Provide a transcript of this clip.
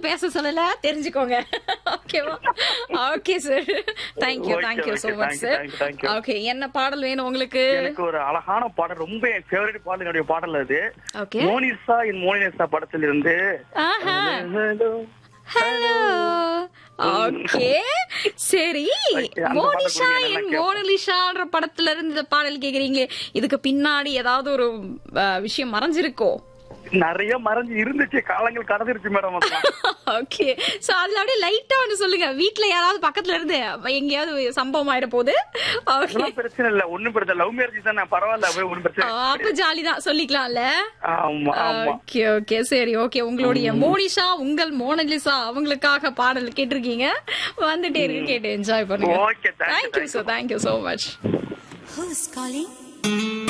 பேச சொல்லல தெரிஞ்சுக்கோங்க ஓகேவா okay sir thank you Okay, thank you okay, so much thank you, sir thank you, thank you. Okay என்ன பாடல் வேணும் உங்களுக்கு எனக்கு ஒரு அழகான பாடல் ரொம்ப என் ஃபேவரட் பாடல் என்னுடைய பாடல் அது ஓகே மோனிசா என் மோனிசா படத்துல இருந்து ஆஹா Hello. ஹலோ ஓகே சரி அந்த பாடல் மோனிஷா கொஞ்சம் நல்லா என் கேட்போம். மோனலிஷான்ற படத்துல இருந்து இந்த பாடல் கேக்குறீங்களே இதுக்கு பின்னாடி ஏதாவது ஒரு அஹ், விஷயம் மறைஞ்சிருக்கோ நிறைய மறைஞ்சு இருந்துச்சு காலங்கள் கடந்துருச்சு மேடம் அதெல்லாம் ஓகே சோ அதுல அப்படியே லைட்டா ஒண்ணு சொல்லுங்க வீட்ல யாராவது பக்கத்துல இருந்து எங்கேயாவது சம்பவம் ஆயிட போகுது ஓகே அதெல்லாம் பிரச்சனை இல்ல ஒண்ணும் பிரச்சனை லவ் மேரேஜ் தானே பரவாயில்ல அப்படியே ஒண்ணும் பிரச்சனை இல்ல. அப்ப ஜாலி தான் சொல்லிக்கலாம்ல ஆமா ஆமா ஓகே ஓகே சரி ஓகே உங்களுடைய மோனிஷா உங்கள் மோனலிசா அவங்களுக்காக பாடல் கேட்டிருக்கீங்க வந்துட்டே இருக்கு கேட்டு என்ஜாய் பண்ணுங்க Okay, thank you, thank you thank so thank you so much Who's calling?